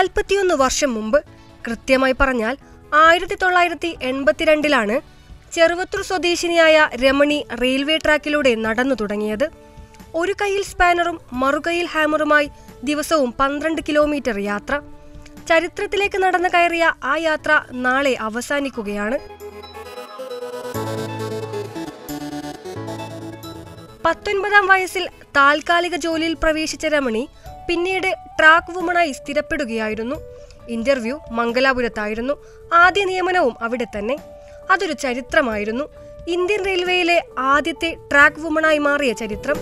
നാൽപ്പത്തിയൊന്ന് വർഷം മുമ്പ് കൃത്യമായി പറഞ്ഞാൽ ആയിരത്തി തൊള്ളായിരത്തി എൺപത്തിരണ്ടിലാണ് ചെറുവത്തൂർ സ്വദേശിനിയായ രമണി റെയിൽവേ ട്രാക്കിലൂടെ നടന്നു തുടങ്ങിയത് ഒരു കൈയിൽ സ്പാനറും മറുകൈയിൽ ഹാമറുമായി ദിവസവും പന്ത്രണ്ട് കിലോമീറ്റർ യാത്ര ചരിത്രത്തിലേക്ക് നടന്നു കയറിയ ആ യാത്ര നാളെ അവസാനിക്കുകയാണ് പത്തൊൻപതാം വയസ്സിൽ താൽക്കാലിക ജോലിയിൽ പ്രവേശിച്ച രമണി പിന്നീട് ട്രാക്ക് വുമണായി സ്ഥിരപ്പെടുകയായിരുന്നു ഇന്റർവ്യൂ മംഗലാപുരത്തായിരുന്നു ആദ്യ നിയമനവും അവിടെ തന്നെ അതൊരു ചരിത്രമായിരുന്നു ഇന്ത്യൻ റെയിൽവേയിലെ ആദ്യത്തെ ട്രാക്ക് വുമണായി മാറിയ ചരിത്രം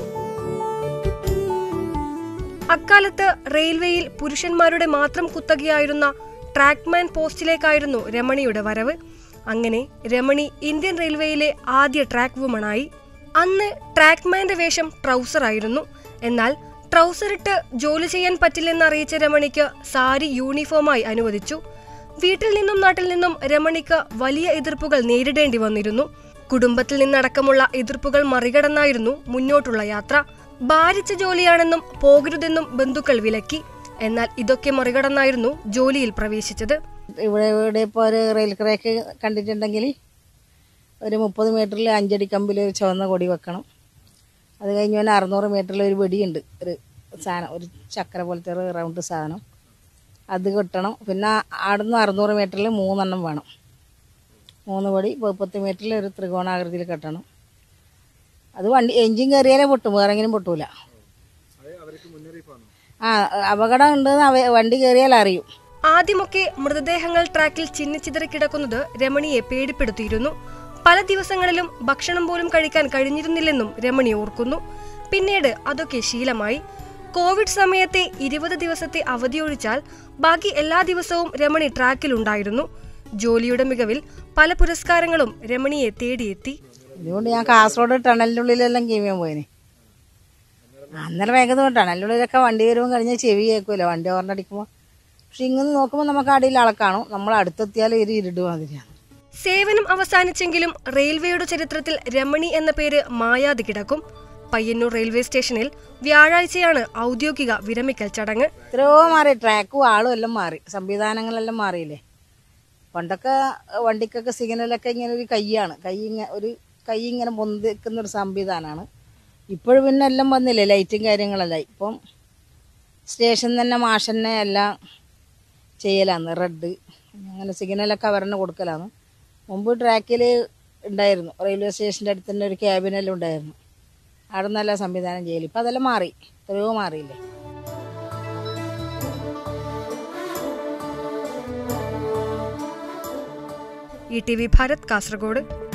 അക്കാലത്ത് റെയിൽവേയിൽ പുരുഷന്മാരുടെ മാത്രം കുത്തകയായിരുന്ന ട്രാക്ക്മാൻ പോസ്റ്റിലേക്കായിരുന്നു രമണിയുടെ വരവ് അങ്ങനെ രമണി ഇന്ത്യൻ റെയിൽവേയിലെ ആദ്യ ട്രാക്ക് വുമണായി അന്ന് ട്രാക്ക്മാന്റെ വേഷം ട്രൗസർ ആയിരുന്നു എന്നാൽ ട്രൗസർ ഇട്ട് ജോലി ചെയ്യാൻ പറ്റില്ലെന്ന് അറിയിച്ച രമണിക്ക് സാരി യൂണിഫോമായി അനുവദിച്ചു വീട്ടിൽ നിന്നും നാട്ടിൽ നിന്നും രമണിക്ക് വലിയ എതിർപ്പുകൾ നേരിടേണ്ടി വന്നിരുന്നു കുടുംബത്തിൽ നിന്നടക്കമുള്ള എതിർപ്പുകൾ മറികടന്നായിരുന്നു മുന്നോട്ടുള്ള യാത്ര ഭാരിച്ച ജോലിയാണെന്നും പോകരുതെന്നും ബന്ധുക്കൾ വിലക്കി എന്നാൽ ഇതൊക്കെ മറികടന്നായിരുന്നു ജോലിയിൽ പ്രവേശിച്ചത് ഇവിടെ ഇവിടെ ഇപ്പോൾ ഒരു റെയിൽ ക്രാക്ക് കണ്ടിട്ടുണ്ടെങ്കിൽ ഒരു മുപ്പത് മീറ്ററിൽ അഞ്ചടി കമ്പിൽ ഒരു ചുവന്ന കൊടി വെക്കണം അത് കഴിഞ്ഞ് പിന്നെ അറുന്നൂറ് മീറ്ററിൽ ഒരു വെടിയുണ്ട് ഒരു സാധനം ഒരു ചക്കര പോലത്തെ ഒരു റൗണ്ട് സാധനം അത് കിട്ടണം പിന്നെ അവിടുന്ന് അറുന്നൂറ് മീറ്ററിൽ മൂന്നെണ്ണം വേണം മൂന്ന് പടി മുപ്പത്തി മീറ്ററിൽ ഒരു ത്രികോണാകൃതിയിൽ കെട്ടണം അത് വണ്ടി എഞ്ചിൻ കയറിയാലേ പൊട്ടും വേറെ എങ്കിലും പൊട്ടൂല ആ അപകടം ഉണ്ടെന്ന് അവ വണ്ടി കയറിയാൽ അറിയും ആദ്യമൊക്കെ മൃതദേഹങ്ങൾ ട്രാക്കിൽ ചിന്നിച്ചിതറി കിടക്കുന്നത് രമണിയെ പേടിപ്പെടുത്തിയിരുന്നു പല ദിവസങ്ങളിലും ഭക്ഷണം പോലും കഴിക്കാൻ കഴിഞ്ഞിരുന്നില്ലെന്നും രമണി ഓർക്കുന്നു പിന്നീട് അതൊക്കെ ശീലമായി കോവിഡ് സമയത്തെ ഇരുപത് ദിവസത്തെ അവധിയൊഴിച്ചാൽ ബാക്കി എല്ലാ ദിവസവും രമണി ട്രാക്കിലുണ്ടായിരുന്നു ജോലിയുടെ മികവിൽ പല പുരസ്കാരങ്ങളും രമണിയെ തേടിയെത്തി അതുകൊണ്ട് ഞാൻ കാസർഗോഡ് ടണലിൻ്റെ ഉള്ളിലെല്ലാം കീമിയാൻ പോയിന് അന്നേരം വേഗം ടണലിനുള്ളിലൊക്കെ വണ്ടി വരുമ്പോൾ കഴിഞ്ഞാൽ ചെവി കേൾക്കുമല്ലോ വണ്ടി ഓർണടിക്കുമ്പോൾ പക്ഷെ ഇങ്ങനെ നോക്കുമ്പോൾ നമുക്ക് അടിയിൽ ആളെ കാണും നമ്മൾ അടുത്തെത്തിയാൽ ഒരു ഇരുട് മാതിരിയാണ് സേവനം അവസാനിച്ചെങ്കിലും റെയിൽവേയുടെ ചരിത്രത്തിൽ രമണി എന്ന പേര് മായാതെ കിടക്കും പയ്യന്നൂർ റെയിൽവേ സ്റ്റേഷനിൽ വ്യാഴാഴ്ചയാണ് ഔദ്യോഗിക വിരമിക്കൽ ചടങ്ങ് എത്രയോ മാറി ട്രാക്കും ആളും എല്ലാം മാറി സംവിധാനങ്ങളെല്ലാം മാറിയില്ലേ പണ്ടൊക്കെ വണ്ടിക്കൊക്കെ സിഗ്നലൊക്കെ ഇങ്ങനെ ഒരു കൈയാണ് കൈ ഇങ്ങനെ ഒരു കൈ ഇങ്ങനെ പൊന്തിക്കുന്ന ഒരു സംവിധാനമാണ് ഇപ്പോഴും പിന്നെ എല്ലാം വന്നില്ലേ ലൈറ്റും കാര്യങ്ങളെല്ലാം ഇപ്പം സ്റ്റേഷൻ തന്നെ മാഷന്നെ എല്ലാം ചെയ്യലാന്ന് റെഡ് അങ്ങനെ സിഗ്നലൊക്കെ അവരെന്നെ കൊടുക്കലാണ് മുമ്പ് ട്രാക്കിൽ ഉണ്ടായിരുന്നു റെയിൽവേ സ്റ്റേഷൻ്റെ അടുത്ത് തന്നെ ഒരു ക്യാബിനെല്ലാം ഉണ്ടായിരുന്നു അവിടെ നല്ല സംവിധാനം ചെയ്യല് ഇപ്പം അതെല്ലാം മാറി എത്രയോ മാറിയില്ലേ E T V Bharat Kasaragod